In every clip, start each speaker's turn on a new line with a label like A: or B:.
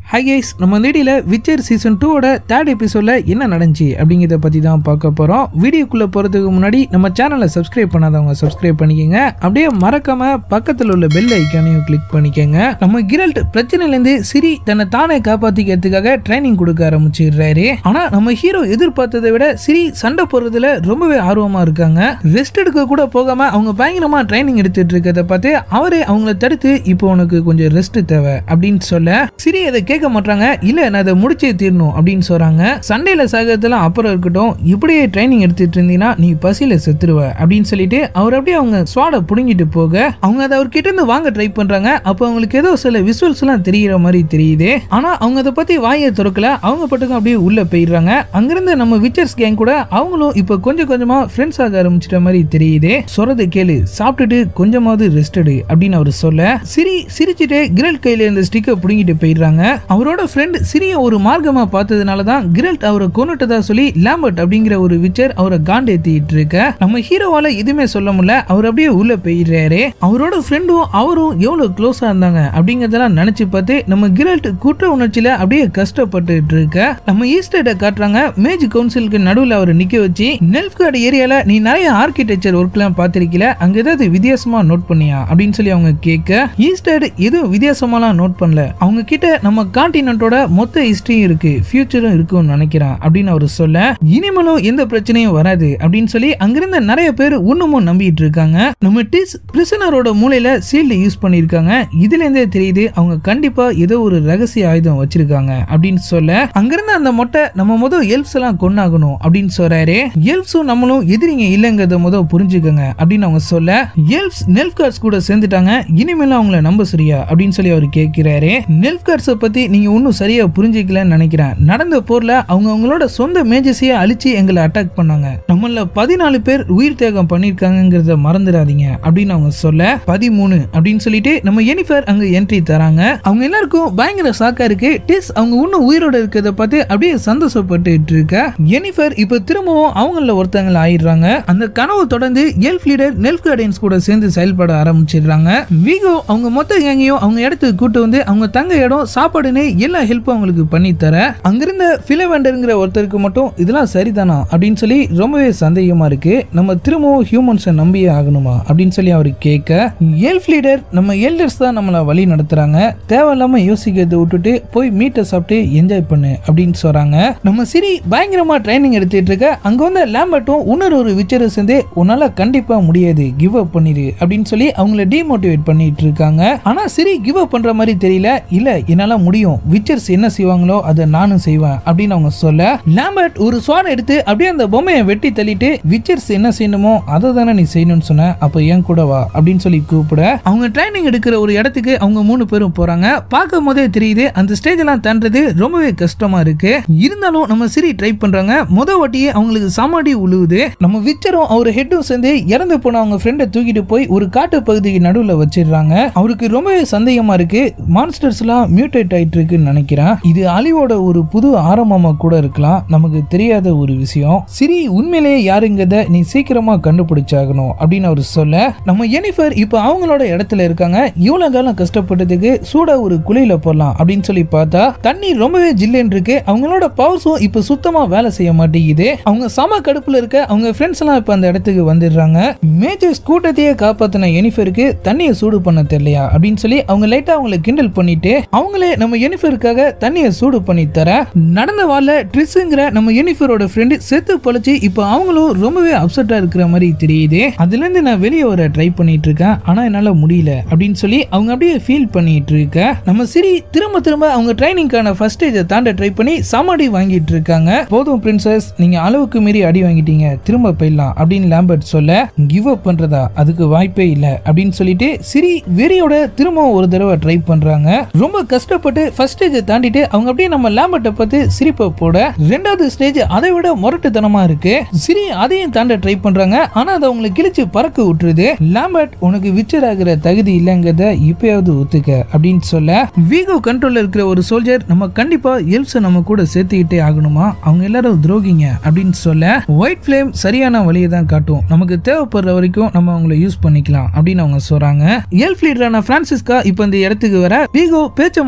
A: hi guys நம்ம இந்த வீடியோல விச்சர் சீசன் டூவோட தேர்ட் எபிசோட்ல என்ன நடந்துச்சு அப்படிங்கிறத பத்தி தான் பார்க்க போறோம் வீடியோக்குள்ள போறதுக்கு முன்னாடி நம்ம சேனலை சப்ஸ்கிரைப் பண்ணாதவங்க சப்ஸ்கிரைப் பண்ணிக்கோங்க அப்படியே மறக்காம பக்கத்தில் உள்ள பெல் ஐக்கானையும் கிளிக் பண்ணிக்கோங்க நம்ம கிரல்ட் பிரச்சனையிலேருந்து சிரி தன்னை தானே காப்பாத்திக்கிறதுக்காக ட்ரைனிங் கொடுக்க ஆரம்பிச்சிடுறாரு ஆனா நம்ம ஹீரோ எதிர்பார்த்ததை விட சிரி சண்டை போடுறதுல ரொம்பவே ஆர்வமா இருக்காங்க ரெஸ்ட் எடுக்க கூட போகாம அவங்க பயங்கரமா ட்ரைனிங் எடுத்துட்டு இருக்கிறத பார்த்து அவரே அவங்கள தடுத்து இப்போ உனக்கு கொஞ்சம் ரெஸ்ட் தேவை அப்படின்னு சொல்ல சிரி அதை கேட்க மாட்டாங்க இல்ல நான் அதை முடிச்சே தீரணும் அப்படின்னு சொல்றாங்க சண்டையில சாகிறதுலாம் அப்புறம் இருக்கட்டும் இப்படியே ட்ரைனிங் எடுத்துட்டு இருந்தீங்கன்னா நீ பசியில செத்துருவ அப்படின்னு சொல்லிட்டு அவர் அப்படியே அவங்க ஸ்வாட புடுங்கிட்டு போக அவங்க அதை அவர்கிட்ட இருந்து வாங்க ட்ரை பண்றாங்க அப்போ அவங்களுக்கு ஏதோ சில விசுவல்ஸ் எல்லாம் தெரியற மாதிரி தெரியுது ஆனா அவங்க அதை பத்தி வாயை திறக்கல அவங்க பட்டுக்கும் அப்படியே உள்ள போயிடுறாங்க அங்கிருந்து நம்ம விச்சர்ஸ் கேங் கூட அவங்களும் இப்போ கொஞ்சம் கொஞ்சமா ஃப்ரெண்ட்ஸ் ஆக ஆரம்பிச்சிட்ட மாதிரி தெரியுது சொல்றதை கேளு சாப்பிட்டுட்டு கொஞ்சமாவது ரெஸ்ட் எடு அப்படின்னு அவர் சொல்ல சிரி சிரிச்சுட்டு கிரல் கையில இருந்த ஸ்டிக்கை புடுங்கிட்டு போயிடுறாங்க அவரோட ஃப்ரெண்ட் சிரிய ஒரு மார்க்கமா பார்த்ததுனால தான் கிரல்ட் அவரை கொன்னுட்டதா சொல்லி லேம்பர்ட் அப்படிங்கிற ஒரு விச்சர் அவரை காண்டேத்திட்டு இருக்க நம்ம ஹீரோவால எதுவுமே சொல்ல முடியல அவர் அப்படியே உள்ள போயிடுறாரு அவரோட ஃப்ரெண்டும் அவரும் எவ்வளவு க்ளோஸா இருந்தாங்க அப்படிங்கறதெல்லாம் நினைச்சு பார்த்து நம்ம கிரல்ட் குற்ற உணர்ச்சியில அப்படியே கஷ்டப்பட்டுட்டு இருக்க நம்ம ஈஸ்டர்ட காட்டுறாங்க மேஜ் கவுன்சிலுக்கு நடுவில் அவர் நிக்க வச்சு நெல்ஃப்கார்டு ஏரியால நீ நிறைய ஆர்கிடெக்சர் ஒர்க்லாம் பார்த்திருக்கீல அங்க ஏதாவது வித்தியாசமா நோட் பண்ணியா அப்படின்னு சொல்லி அவங்க கேட்க ஈஸ்டர்ட் எதுவும் வித்தியாசமாலாம் நோட் பண்ணல அவங்க கிட்ட நம்ம கான்டினென்ட்டோட மொத்த ஹிஸ்டரியும் இருக்கு ஃபியூச்சரும் இருக்கும்னு நினைக்கிறேன் அப்படின்னு அவர் சொல்ல இனிமேலும் எந்த பிரச்சனையும் வராது அப்படின்னு சொல்லி அங்கிருந்த நிறைய பேர் இன்னமும் நம்பிட்டு இருக்காங்க நம்ம டிஸ் பிரிசனரோட மூலையில சீல்டு யூஸ் பண்ணிருக்காங்க இதுல இருந்தே தெரியுது அவங்க கண்டிப்பா ஏதோ ஒரு ரகசிய ஆயுதம் வச்சிருக்காங்க அப்படின்னு சொல்ல அங்கிருந்த அந்த மொட்டை நம்ம முதல் எல்ப்ஸ் எல்லாம் கொண்டாகணும் அப்படின்னு சொல்றாரு எல்ப்ஸும் நம்மளும் எதிரிங்க இல்லைங்கிறத முதல் புரிஞ்சுக்கோங்க அப்படின்னு அவங்க சொல்ல எல்ப்ஸ் நெல்ஃப்கார்ட்ஸ் கூட சேர்ந்துட்டாங்க இனிமேல் அவங்கள நம்ப சரியா அப்படின்னு சொல்லி அவர் கேட்கிறாரு நெல்ஃப்கார்ட்ஸை பத்தி நீங்க இன்னும் சரியா புரிஞ்சுக்கலன்னு நினைக்கிறேன் நடந்த போர்ல அவங்க அவங்களோட சொந்த மேஜஸையே அழிச்சு எங்களை அட்டாக் பண்ணாங்க நம்மள பதினாலு பேர் உயிர் தியாகம் பண்ணிருக்காங்கிறத மறந்துடாதீங்க அப்படின்னு அவங்க சொல்ல பதிமூணு அப்படின்னு சொல்லிட்டு நம்ம எனிஃபர் அங்க என்ட்ரி தராங்க அவங்க எல்லாருக்கும் பயங்கர சாக்கா இருக்கு டிஸ் அவங்க இன்னும் உயிரோட இருக்கிறத பார்த்து அப்படியே சந்தோஷப்பட்டு இருக்க எனிஃபர் இப்ப திரும்பவும் அவங்கள ஒருத்தங்கள ஆயிடுறாங்க அந்த கனவு தொடர்ந்து எல்ஃப் லீடர் நெல்ஃப் கார்டியன்ஸ் கூட சேர்ந்து செயல்பட ஆரம்பிச்சிடுறாங்க வீகோ அவங்க மொத்த கேங்கையும் அவங்க இடத்துக்கு கூட்டு வந்து அவங்க தங்க இடம் சாப்பாடுன்னு எல்லா ஹெல்ப்பும் அவங்களுக்கு பண்ணி தர அங்கிருந்த பிலவெண்டருங்கிற ஒருத்தருக்கு மட்டும் இதெல்லாம் சரிதானா அப்படின்னு சொல்லி ரொம்பவே சந்தேகமா இருக்கு நம்ம திரும்பவும் ஹியூமன்ஸை நம்பியே ஆகணுமா அப்படின்னு சொல்லி அவர் கேட்க எல்ஃப் லீடர் நம்ம எல்டர்ஸ் தான் நம்மளை வழி நடத்துறாங்க தேவையில்லாம யோசிக்கிறத விட்டுட்டு போய் மீட்டை சாப்பிட்டு என்ஜாய் பண்ணு அப்படின்னு சொல்றாங்க நம்ம சிரி பயங்கரமா ட்ரைனிங் எடுத்துட்டு இருக்க அங்க வந்து லேம்பர்ட்டும் இன்னொரு ஒரு விச்சரை சேர்ந்து உன்னால கண்டிப்பா முடியாது கிவ் அப் பண்ணிடு அப்படின்னு சொல்லி அவங்கள டிமோட்டிவேட் பண்ணிட்டு இருக்காங்க ஆனா சிரி கிவ் அப் பண்ற மாதிரி தெரியல இல்ல என்னால முடியும் விச்சர்ஸ் என்ன செய்வாங்களோ அதை நானும் செய்வேன் அப்படின்னு அவங்க சொல்ல லேம்பர்ட் ஒரு சுவான் எடுத்து அப்படியே அந்த பொம்மையை வெட்டி தள்ளிட்டு விச்சர்ஸ் என்ன செய்யணுமோ அதை தானே நீ செய்யணும்னு சொன்ன அப்ப ஏன் கூட வா அப்படின்னு சொல்லி கூப்பிட அவங்க ட்ரைனிங் எடுக்கிற ஒரு இடத்துக்கு அவங்க மூணு பேரும் போறாங்க பார்க்கும் போதே தெரியுது அந்த ஸ்டேஜ் எல்லாம் தாண்டது ரொம்பவே கஷ்டமா இருக்கு இருந்தாலும் நம்ம சிரி ட்ரை பண்றாங்க முத வாட்டியே அவங்களுக்கு சமாடி உழுவுது நம்ம விச்சரும் அவர் ஹெட்டும் சேர்ந்து இறந்து போன அவங்க ஃப்ரெண்டை தூக்கிட்டு போய் ஒரு காட்டு பகுதிக்கு நடுவில் வச்சிடுறாங்க அவருக்கு ரொம்பவே சந்தேகமா இருக்கு மான்ஸ்டர்ஸ் எல்லாம் மியூட்டேட் ஆயிட்டு இருக்குன்னு நினைக்கிறேன் இது அழிவோட ஒரு புது ஆரம்பமா கூட இருக்கலாம் நமக்கு தெரியாத ஒரு விஷயம் சிரி உண்மையிலேயே யாருங்கிறத நீ சீக்கிரமா கண்டுபிடிச்சாகணும் அப்படின்னு அவர் சொல்ல நம்ம எனிஃபர் இப்போ அவங்களோட இடத்துல இருக்காங்க இவ்வளவு காலம் கஷ்டப்பட்டதுக்கு சூடா ஒரு குழியில போடலாம் அப்படின்னு சொல்லி பார்த்தா தண்ணி ரொம்பவே ஜில்லுன்னு இருக்கு அவங்களோட பவர்ஸும் இப்போ சுத்தமா வேலை செய்ய மாட்டேங்குது அவங்க சம கடுப்புல இருக்க அவங்க ஃப்ரெண்ட்ஸ் எல்லாம் இப்போ அந்த இடத்துக்கு வந்துடுறாங்க மேஜர்ஸ் கூட்டத்தையே காப்பாத்தின எனிஃபருக்கு தண்ணியை சூடு பண்ண தெரியலையா அப்படின்னு சொல்லி அவங்க லைட்டா அவங்களை கிண்டல் பண்ணிட்டு அவங்களே நம்ம எனிஃபருக்காக தண்ணியை சூடு பண்ணி தர நடந்த வாழ ட்ரிஸ்ங்கிற நம்ம எனிஃபரோட ஃப்ரெண்டு செத்து பொழைச்சு இப்போ அவங்களும் ரொம்பவே அப்செட்டா இருக்கிற மாதிரி தெரியுது அதுல இருந்து நான் வெளியே வர ட்ரை பண்ணிட்டு இருக்கேன் ஆனா என்னால முடியல அப்படின்னு சொல்லி அவங்க அப்படியே ஃபீல் பண்ணிட்டு இருக்க நம்ம சிரி திரும்ப திரும்ப அவங்க ட்ரைனிங்கான ஃபர்ஸ்ட் ஸ்டேஜை தாண்ட ட்ரை பண்ணி சமாடி வாங்கிட்டு இருக்காங்க போதும் பிரின்சஸ் நீங்க அளவுக்கு மீறி அடி வாங்கிட்டீங்க திரும்ப போயிடலாம் அப்படின்னு லேம்பர்ட் சொல்ல கிவ் அப் பண்றதா அதுக்கு வாய்ப்பே இல்ல அப்படின்னு சொல்லிட்டு சிரி வெறியோட திரும்ப ஒரு தடவை ட்ரை பண்றாங்க ரொம்ப கஷ்டப்பட்டு ஃபர்ஸ்ட் ஸ்டேஜை தாண்டிட்டு அவங்க அப்படியே நம்ம லேம்பர்ட்டை பார்த்து சிரிப்பை போட ரெண்டாவது ஸ்டேஜ் அதை விட முரட்டுத்தனமா இருக்கு சிரி அதையும் தாண்ட ட்ரை பண்றாங்க ஆனா அதை அவங்களை கிழிச்சு பறக்க விட்டுருது லேம்பர்ட் உனக்கு விச்சர் ஆகிற தகுதி இல்லைங்கிறத இப்பயாவது ஒத்துக்க அப்படின்னு சொல்ல வீகோ கண்ட்ரோல்ல இருக்கிற ஒரு சோல்ஜர் நம்ம கண்டிப்பா எல்ஸை நம்ம கூட சேர்த்துக்கிட்டே ஆகணுமா அவங்க எல்லாரும் துரோகிங்க அப்படின்னு சொல்ல ஒயிட் ஃபிளேம் சரியான வழியை தான் காட்டும் நமக்கு தேவைப்படுற வரைக்கும் நம்ம அவங்கள யூஸ் பண்ணிக்கலாம் அப்படின்னு அவங்க சொல்றாங்க எல்ஃப் லீடரான பிரான்சிஸ்கா இப்போ இந்த இடத்துக்கு வர வீகோ பேச்சை மாத்தி அவங்கள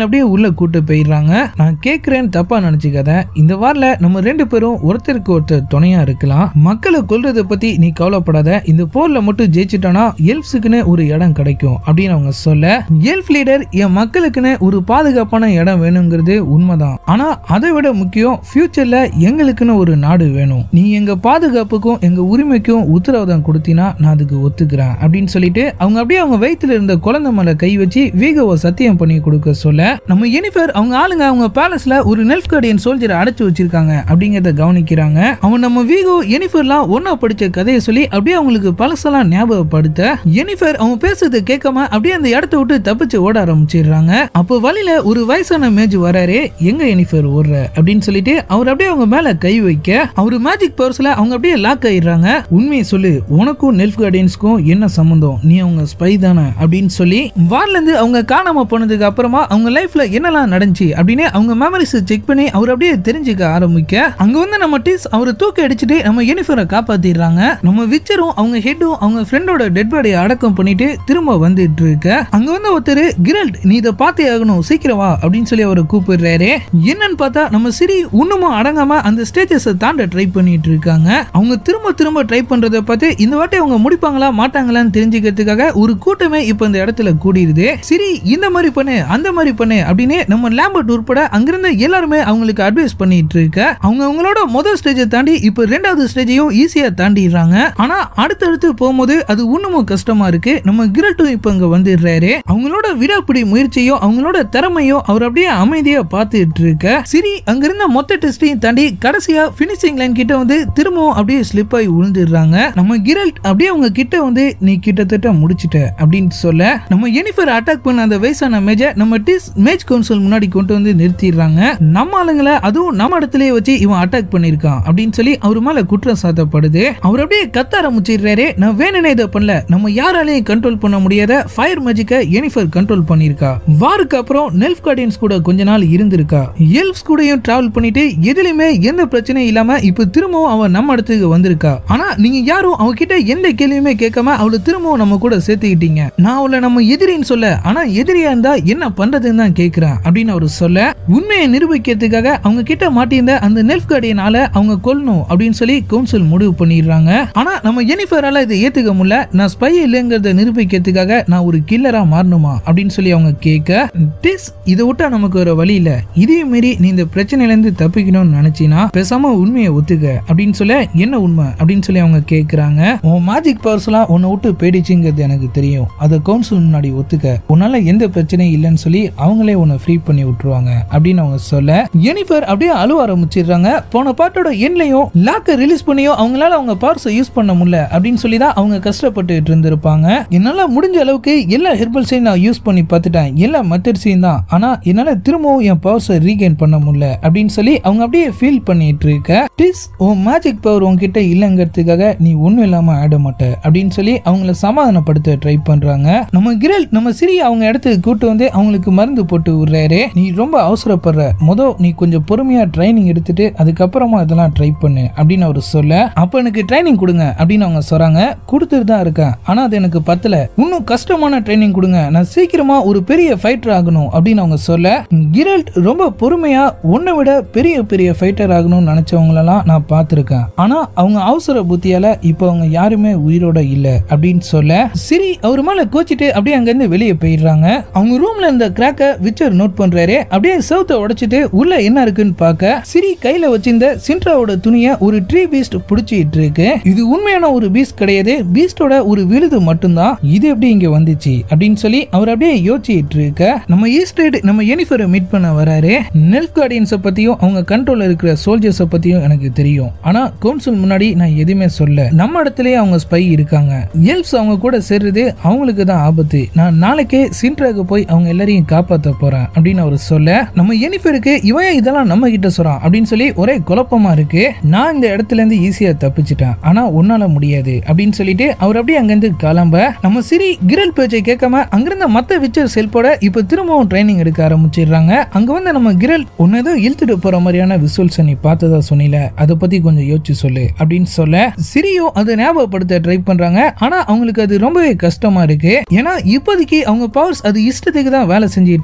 A: அவங்கள அப்படியே உள்ள கூட்டு போயிடுறாங்க நான் கேட்கிறேன்னு தப்பா நினைச்சுக்காத இந்த வாரில் நம்ம ரெண்டு பேரும் ஒருத்தருக்கு ஒருத்தர் துணையா இருக்கலாம் மக்களை கொல்றதை பத்தி நீ கவலைப்படாத இந்த போர்ல மட்டும் ஜெயிச்சிட்டோம்னா எல்ஃப்ஸுக்குன்னு ஒரு இடம் கிடைக்கும் அப்படின்னு அவங்க சொல்ல எல்ஃப் லீடர் என் மக்களுக்குன்னு ஒரு பாதுகாப்பான இடம் வேணுங்கிறது உண்மைதான் ஆனா அதை விட முக்கியம் ஃபியூச்சர்ல எங்களுக்குன்னு ஒரு நாடு வேணும் நீ எங்க பாதுகாப்புக்கும் எங்க உரிமைக்கும் உத்தரவாதம் கொடுத்தினா நான் அதுக்கு ஒத்துக்கிறேன் அப்படின்னு சொல்லிட்டு அவங்க அப்படியே அவங்க வயித்துல இருந்த குழந்தை மேல கை வச்சு வீகோவை சத்தியம் பண்ணி கொடுக்க சொல்ல நம்ம எனிஃபர் அவங்க ஆளுங்க அவங்க பேலஸ்ல ஒரு நெல்ஃப் கார்டியன் சோல்ஜரை அடைச்சு வச்சிருக்காங்க அப்படிங்கறத கவனிக்கிறாங்க அவன் நம்ம வீகோ எனிஃபர்லாம் ஒன்னா படிச்ச கதையை சொல்லி அப்படியே அவங்களுக்கு பழசெல்லாம் ஞாபகப்படுத்த எனிஃபர் அவங்க பேசுறதை கேட்காம அப்படியே அந்த இடத்த விட்டு தப்பிச்சு ஓட ஆரம்பிச்சிடுறாங்க அப்போ வழியில ஒரு வயசான மேஜ் வராரு எங்க எனிஃபர் ஓடுற அப்படின்னு சொல்லிட்டு அவர் அப்படியே அவங்க மேல கை வைக்க அவரு மேஜிக் பவர்ஸ்ல அவங்க அப்படியே லாக் ஆயிடுறாங்க உண்மையை சொல்லு உனக்கும் நெல்ஃப் கார்டியன்ஸ்க்கும் என்ன சம்பந்தம் நீ அவங்க ஸ்பை தானே அப்படின்னு சொல்லி வார்ல இருந்து அவங்க காணாம போனதுக்கு அப்புறமா அவங்க லைஃப்ல என்னெல்லாம் நடந்துச்சு அப்படின்னு அவங்க மெமரிஸ் செக் பண்ணி அவர் அப்படியே தெரிஞ்சுக்க ஆரம்பிக்க அங்க வந்து நம்ம டீஸ் அவரை தூக்கி அடிச்சுட்டு நம்ம யூனிஃபரை காப்பாத்திடுறாங்க நம்ம விச்சரும் அவங்க ஹெட்டும் அவங்க ஃப்ரெண்டோட டெட் பாடியை அடக்கம் பண்ணிட்டு திரும்ப வந்துட்டு இருக்க அங்க வந்து ஒருத்தர் கிரல்ட் நீ இதை பார்த்தே ஆகணும் சீக்கிரம் வா அப்படின்னு சொல்லி அவரை கூப்பிடுறாரு என்னன்னு பார்த்தா நம்ம சிரி இன்னமும் அடங்காம அந்த ஸ்டேஜஸ் தாண்ட ட்ரை பண்ணிட்டு இருக்காங்க அவங்க திரும்ப திரும்ப ட்ரை பண்றதை பார்த்து இந்த வாட்டி அவங்க முடிப்பாங்களா மாட்டாங்களான்னு தெரிஞ்சுக்கிறதுக்காக ஒரு கூட்டமே இப்போ இந்த இடத்துல கூடிருது சரி இந்த மாதிரி பண்ணு அந்த மாதிரி பண்ணு அப்படின்னு நம்ம லேம்பர்ட் உட்பட அங்கிருந்த எல்லாருமே அவங்களுக்கு அட்வைஸ் பண்ணிட்டு இருக்க அவங்க அவங்களோட முதல் ஸ்டேஜை தாண்டி இப்போ ரெண்டாவது ஸ்டேஜையும் ஈஸியா தாண்டிடுறாங்க ஆனா அடுத்தடுத்து போகும்போது அது இன்னமும் கஷ்டமா இருக்கு நம்ம கிரட்டும் இப்போ இங்க வந்துடுறாரு அவங்களோட விடாப்பிடி முயற்சியும் அவங்களோட திறமையும் அவர் அப்படியே அமைதியா பார்த்துட்டு இருக்க சரி அங்கிருந்த மொத்த டெஸ்டையும் தாண்டி கடைசியா பினிஷிங் லைன் கிட்ட வந்து திரும்பவும் அப்படியே ஸ்லிப் ஆகி விழுந்துடுறாங்க நம்ம கிரல்ட் அப்படியே அவங்க கிட்ட வந்து நீ கிட்டத்தட்ட முடிச்சிட்ட அப்படின்னு சொல்ல நம்ம எனிஃபர் அட்டாக் பண்ண அந்த வயசான மேஜ நம்ம டிஸ் மேட்ச் கவுன்சில் முன்னாடி கொண்டு வந்து நிறுத்திடுறாங்க நம்ம ஆளுங்களை அதுவும் நம்ம இடத்துலயே வச்சு இவன் அட்டாக் பண்ணிருக்கான் அப்படின்னு சொல்லி அவர் மேல குற்றம் சாத்தப்படுது அவர் அப்படியே கத்த ஆரம்பிச்சிடுறாரு நான் வேணுனே இதை பண்ணல நம்ம யாராலையும் கண்ட்ரோல் பண்ண முடியாத ஃபயர் மேஜிக்கை எனிஃபர் கண்ட்ரோல் பண்ணிருக்கா வாருக்கு அப்புறம் நெல்ஃப் கார்டியன்ஸ் கூட கொஞ்ச நாள் இருந்திருக்கா எல்ஃப்ஸ் கூடயும் டிராவல் பண்ணிட்டு எதுலயுமே எந்த பிரச்சனையும் இல்லாம இப்ப திரும்பவும் அவன் நம்ம இடத்துக்கு வந்திருக்கா ஆனா நீங்க யாரும் அவகிட்ட எந்த கேள்வியுமே கேட்காம அவளை திரும்பவும் நம்ம கூட சேர்த்துக்கிட்டீங்க நான் அவளை நம்ம எதிரின்னு சொல்ல ஆனா எதிரியா இருந்தா என்ன பண்றதுன்னு தான் கேக்குறேன் அப்படின்னு அவர் சொல்ல உண்மையை நிரூபிக்கிறதுக்காக அவங்க கிட்ட மாட்டியிருந்த அந்த நெல்ஃப் கார்டியனால அவங்க கொல்லணும் அப்படின்னு சொல்லி கவுன்சில் முடிவு பண்ணிடுறாங்க ஆனா நம்ம எனிஃபரால இதை ஏத்துக்க முடியல நான் ஸ்பை இல்லைங்கிறத நிரூபிக்கிறதுக்காக நான் ஒரு கில்லரா மாறணுமா அப்படின்னு சொல்லி அவங்க கேட்க டிஸ் இதை விட்டா நமக்கு ஒரு வழி இல்ல இதையும் மீறி நீ இந்த பிரச்சனையில இருந்து தப்பிக்கணும்னு நினைச்சினா பேசாம உண்மையை ஒத்துக்க அப்படின்னு சொல்ல என்ன உண்மை அப்படின்னு சொல்லி அவங்க கேக்குறாங்க உன் மேஜிக் பவர்ஸ் எல்லாம் உன்னை விட்டு போயிடுச்சுங்கிறது எனக்கு தெரியும் அதை கவுன்சில் முன்னாடி ஒத்துக்க உன்னால எந்த பிரச்சனையும் இல்லைன்னு சொல்லி அவங்களே உன்னை ஃப்ரீ பண்ணி விட்டுருவாங்க அப்படின்னு அவங்க சொல்ல எனிஃபர் அப்படியே அழுவ ஆரம்பிச்சிடுறாங்க போன பாட்டோட எண்லையும் லாக்கை ரிலீஸ் பண்ணியும் அவங்களால அவங்க பவர்ஸை யூஸ் பண்ண முடியல அப்படின்னு சொல்லி தான் அவங்க கஷ்டப்பட்டுட்டு இருந்திருப்பாங்க என்னால முடிஞ்ச அளவுக்கு எல்லா ஹெர்பல்ஸையும் நான் யூஸ் பண்ணி பார்த்துட்டேன் எல்லா மெத்தட்ஸையும் தான் ஆனா என்னால திரும்பவும் என் பவர்ஸை ரீகெயின் பண்ண முடியல அப்படின்னு சொல்லி அவங்க அப்படியே ஃபீல் பண்ணிட்டு இருக்க டிஸ் உன் மேஜிக் பவர் உன்கிட்ட இல்லைங்கிறதுக்காக நீ ஒன்றும் இல்லாம ஆட மாட்ட அப்படின்னு சொல்லி அவங்கள சமாதானப்படுத்த ட்ரை பண்றாங்க நம்ம கிரல் நம்ம சிரி அவங்க இடத்துக்கு கூட்டு வந்து அவங்களுக்கு மருந்து போட்டு விடுறாரு நீ ரொம்ப அவசரப்படுற முத நீ கொஞ்சம் பொறுமையா ட்ரைனிங் எடுத்துட்டு அதுக்கப்புறமா இதெல்லாம் ட்ரை பண்ணு அப்படின்னு அவர் சொல்ல அப்ப எனக்கு ட்ரைனிங் கொடுங்க அப்படின்னு அவங்க சொல்றாங்க கொடுத்துட்டு தான் இருக்கேன் ஆனா அது எனக்கு பத்தல இன்னும் கஷ்டமான ட்ரைனிங் கொடுங்க நான் சீக்கிரமா ஒரு பெரிய ஃபைட்டர் ஆகணும் அப்படின்னு அவங்க சொல்ல கிரல்ட் ரொம்ப பொறுமையா உன்னை விட பெரிய பெரிய ஃபைட்டர் ஆகணும்னு நினைச்சவங்களெல்லாம் நான் பார்த்துருக்கேன் ஆனா அவங்க அவசர புத்தியால இப்போ அவங்க யாருமே உயிரோட இல்ல அப்படின்னு சொல்ல சிரி அவர் மேல கோச்சிட்டு அப்படியே அங்கிருந்து வெளியே போயிடுறாங்க அவங்க ரூம்ல இருந்த கிராக்க விச்சர் நோட் பண்றாரு அப்படியே செவுத்த உடைச்சிட்டு உள்ள என்ன இருக்குன்னு பார்க்க சிரி கையில வச்சிருந்த சின்ட்ராவோட துணியை ஒரு ட்ரீ பீஸ்ட் பிடிச்சிட்டு இருக்கு இது உண்மையான ஒரு பீஸ்ட் கிடையாது பீஸ்டோட ஒரு விழுது மட்டும்தான் இது எப்படி இங்க வந்துச்சு அப்படின்னு சொல்லி அவர் அப்படியே யோசிச்சுட்டு இருக்க நம்ம ஈஸ்டர்ட் நம்ம எனிஃபரை மீட் பண்ண வராரு நெல்ஃப் கார்டியன்ஸை பத்தியும் அவங்க கண்ட்ரோல்ல இருக்கிற சோல்ஜர்ஸை பத்தியும் எனக்கு தெரியும் ஆனா கவுன்சில் முன்னாடி நான் எதுவுமே சொல்ல நம்ம இடத்துலயே அவங்க ஸ்பை இருக்காங்க எல்ப்ஸ் அவங்க கூட சேர்றது அவங்களுக்கு தான் ஆபத்து நான் நாளைக்கே சின்ட்ராக்கு போய் அவங்க எல்லாரையும் காப்பாத்த போறேன் அப்படின்னு அவர் சொல்ல நம்ம எனிஃபருக்கு இவன் ஏன் இதெல்லாம் நம்ம கிட்ட சொல்றான் அப்படின்னு சொல்லி ஒரே குழப்பமா இருக்கு நான் இந்த இடத்துல இருந்து ஈஸியா தப்பிச்சிட்டேன் ஆனா உன்னால முடியாது அப்படின்னு சொல்லிட்டு அவர் அப்படியே அங்கிருந்து கிளம்ப நம்ம சிரி கிரல் பேச்சை கேட்காம அங்கிருந்த மத்த விச்சர் செல்போட இப்ப திரும்பவும் ட்ரைனிங் எடுக்க ஆரம்பிச்சிடுறாங்க அங்க வந்து நம்ம கிரல் உன்னை ஏதோ இழுத்துட்டு போற மாதிரியான விசுவல்ஸ் நீ பார்த்ததா சொன்னில அதை பத்தி கொஞ்சம் யோசிச்சு சொல்லு அப்படின்னு சொல்ல சிரியும் அதை ஞாபகப்படுத்த ட்ரை பண்றாங்க ஆனா அவங்களுக்கு அது ரொம்பவே கஷ்டமா இருக்கு ஏன்னா இப்போதைக்கு அவங்க பவர்ஸ் அது இஷ்டத்துக்கு தான் வேலை செஞ்சிட்டு இருக்கு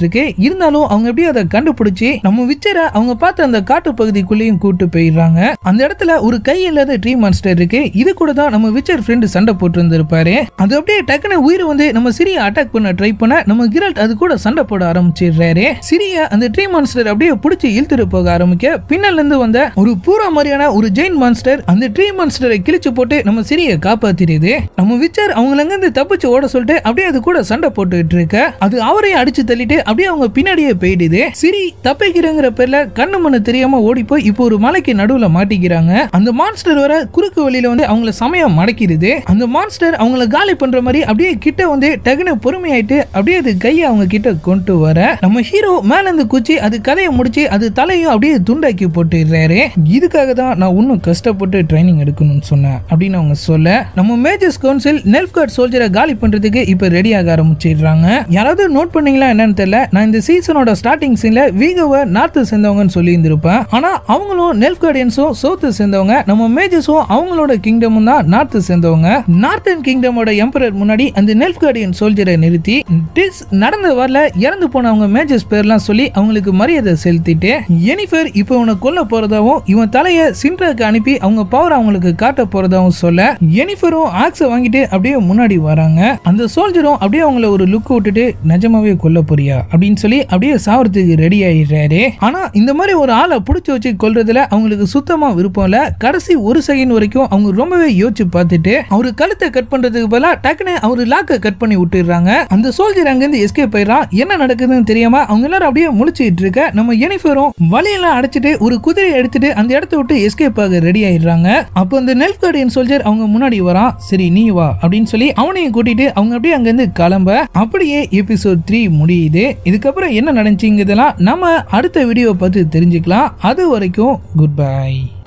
A: இருக்கு இருந்தாலும் அவங்க எப்படியும் அதை கண்டுபிடிச்சி நம்ம விச்சரை அவங்க பார்த்த அந்த காட்டு பகுதிக்குள்ளேயும் கூட்டு போயிடுறாங்க அந்த இடத்துல ஒரு கை இல்லாத ட்ரீ மான்ஸ்டர் இருக்கு இது கூட தான் நம்ம விச்சர் ஃப்ரெண்டு சண்டை போட்டு இருந்திருப்பாரு அது அப்படியே டக்குன்னு உயிர் வந்து நம்ம சிரிய அட்டாக் பண்ண ட்ரை பண்ண நம்ம கிரல்ட் அது கூட சண்டை போட ஆரம்பிச்சிடுறாரு சிரிய அந்த ட்ரீ மான்ஸ்டர் அப்படியே பிடிச்சி இழுத்துட்டு போக ஆரம்பிக்க பின்னால இருந்து வந்த ஒரு பூரா மாதிரியான ஒரு ஜெயின் மான்ஸ்டர் அந்த ட்ரீ மான்ஸ்டரை கிழிச்சு போட்டு நம்ம சிரிய காப்பாத்திடுது நம்ம விச்சர் அவங்கள இருந்து தப்பிச்சு ஓட சொல்லிட்டு அப்படியே அது கூட சண்டை போட்டுட்டு இருக்க அது அவரையும் அடிச்சு தள்ளிட்டு அப்படியே அவங்க பின்னாடியே போயிடுது சிரி தப்பிக்கிறங்கிற பேர்ல கண்ணு மண்ணு தெரியாம ஓடி போய் இப்போ ஒரு மலைக்கு நடுவுல மாட்டிக்கிறாங்க அந்த மான்ஸ்டர் வர குறுக்கு வழியில வந்து அவங்கள சமயம் மடக்கிடுது அந்த மான்ஸ்டர் அவங்கள காலி பண்ற மாதிரி அப்படியே கிட்ட வந்து டக்குனு பொறுமையாயிட்டு அப்படியே அது கையை அவங்க கிட்ட கொண்டு வர நம்ம ஹீரோ மேல இருந்து குச்சி அது கதையை முடிச்சு அது தலையும் அப்படியே துண்டாக்கி போட்டுடுறாரு இதுக்காக தான் நான் இன்னும் கஷ்டப்பட்டு ட்ரைனிங் எடுக்கணும்னு சொன்னேன் அப்படின்னு அவங்க சொல்ல நம்ம மேஜர்ஸ் கவுன்சில் நெல்ஃப்கார்ட் சோல்ஜரை காலி பண்றதுக்கு இப்ப ரெடி ஆக ஆரம்பிச்சிடுறாங்க யாராவது நோட் பண்ணீங்களா என்னன்னு தெரியல நான் இந்த சீசனோட ஸ்டார்டிங் சீன்ல வீகோவை நார்த்து சேர்ந்தவங்கன்னு சொல்லி இருந்திருப்பேன் ஆனா அவங்களும் நெல்ஃப் கார்டியன்ஸும் சவுத்து சேர்ந்தவங்க நம்ம மேஜர்ஸும் அவங்களோட கிங்டமும் தான் நார்த்து சேர்ந்தவங்க நார்த்தன் கிங்டமோட எம்பரர் முன்னாடி அந்த நெல்ஃப் கார்டியன் சோல்ஜரை நிறுத்தி டிஸ் நடந்த வரல இறந்து போனவங்க மேஜர்ஸ் பேர்லாம் சொல்லி அவங்களுக்கு மரியாதை செலுத்திட்டு எனிஃபர் இப்போ இவனை கொல்ல போறதாவும் இவன் தலைய சின்ட்ராக்கு அனுப்பி அவங்க பவர் அவங்களுக்கு காட்ட போறதாவும் சொல்ல எனிஃபரும் ஆக்ஸை வாங்கிட்டு அப்படியே முன்னாடி வராங்க அந்த சோல்ஜரும் அப்படியே அவங்கள ஒரு லுக் விட்டுட்டு நிஜமாவே கொல்ல போறியா அப்படின்னு சொல்லி அப்படியே சாவறதுக்கு ரெடி ஆயிடுறாரு ஆனா இந்த மாதிரி ஒரு ஆளை பிடிச்சி வச்சு கொல்றதுல அவங்களுக்கு சுத்தமா விருப்பம் இல்ல கடைசி ஒரு செகண்ட் வரைக்கும் அவங்க ரொம்பவே யோசிச்சு பார்த்துட்டு அவரு கழுத்தை கட் பண்றதுக்கு பதிலா டக்குன்னு அவரு லாக்க கட் பண்ணி விட்டுறாங்க அந்த சோல்ஜர் அங்கிருந்து எஸ்கேப் ஆயிடுறான் என்ன நடக்குதுன்னு தெரியாம அவங்க எல்லாரும் அப்படியே முழிச்சிட்டு இருக்க நம்ம எனிஃபரும் வழியெல்லாம் அடைச்சிட்டு ஒரு குதிரையை எடுத்துட்டு அந்த இடத்த விட்டு எஸ்கேப் ஆக ரெடி ஆயிடுறாங்க அப்போ அந்த நெல்ஃப் கார்டியன் சோல்ஜர் அவங்க முன்னாடி வரான் சரி நீ வா அப்படின்னு சொல்லி அவனையும் கூட்டிட்டு அவங்க அப்படியே அங்கிருந்து கிளம்ப அப்படியே எபிசோட் த்ரீ முடியுது இதுக்கப்புறம் என்ன நடந்துச்சுங்கிறதெல்லாம் நம்ம அடுத்த வீடியோ பார்த்து தெரிஞ்சுக்கலாம் அது வரைக்கும் குட் பை